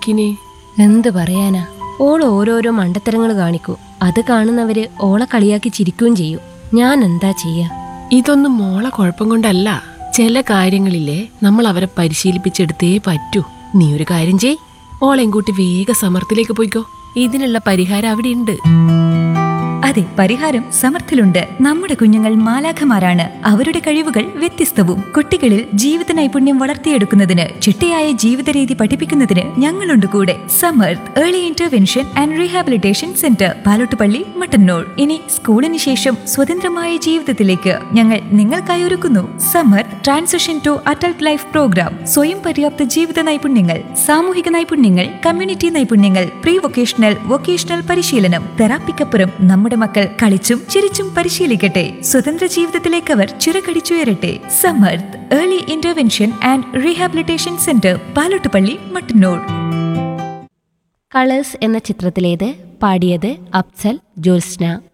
കണക്കിന് എന്ത് പറയാനാ ഓൾ ഓരോരോ മണ്ടത്തരങ്ങൾ കാണിക്കൂ അത് കാണുന്നവര് ഓളെ കളിയാക്കി ചിരിക്കുകയും ചെയ്യും ഞാൻ എന്താ ചെയ്യാ ഇതൊന്നും മോളെ കുഴപ്പം കൊണ്ടല്ല ചില കാര്യങ്ങളില്ലേ നമ്മൾ അവരെ പരിശീലിപ്പിച്ചെടുത്തേ പറ്റൂ നീ ഒരു കാര്യം ചെയ് ഓളെയും കൂട്ടി വേഗ സമർത്ഥിലേക്ക് പോയിക്കോ ഇതിനുള്ള പരിഹാരം അവിടെ ഉണ്ട് അതെ പരിഹാരം സമർത്ഥിലുണ്ട് നമ്മുടെ കുഞ്ഞുങ്ങൾ മാലാഖമാരാണ് അവരുടെ കഴിവുകൾ വ്യത്യസ്തവും കുട്ടികളിൽ ജീവിത നൈപുണ്യം വളർത്തിയെടുക്കുന്നതിന് ചിട്ടയായ ജീവിത രീതി പഠിപ്പിക്കുന്നതിന് ഞങ്ങളുണ്ട് കൂടെ Samarth early intervention and rehabilitation centre Palottupalli Mattannur ഇനി സ്കൂളിന് ശേഷം സ്വതന്ത്രമായ ജീവിതത്തിലേക്ക് ഞങ്ങൾ നിങ്ങൾക്കായി ഒരുക്കുന്നു Samarth transition to adult life programme സ്വയം പര്യാപ്ത ജീവിത നൈപുണ്യങ്ങൾ സാമൂഹിക നൈപുണ്യങ്ങൾ കമ്മ്യൂണിറ്റി നൈപുണ്യങ്ങൾ പ്രീ വൊക്കേഷണൽ വൊക്കേഷണൽ പരിശീലനം തെറാപ്പിക്കപ്പുറം നമ്മുടെ മക്കൾ കളിച്ചും ചിരിച്ചും പരിശീലിക്കട്ടെ സ്വതന്ത്ര ജീവിതത്തിലേക്ക് അവർ ചിറകടിച്ചുയരട്ടെ Samarth early intervention and rehabilitation centre Palottupalli Mattannur Colours എന്ന ചിത്രത്തിലേത് പാടിയത് അഫ്സൽ ജ്യോത്സ്ന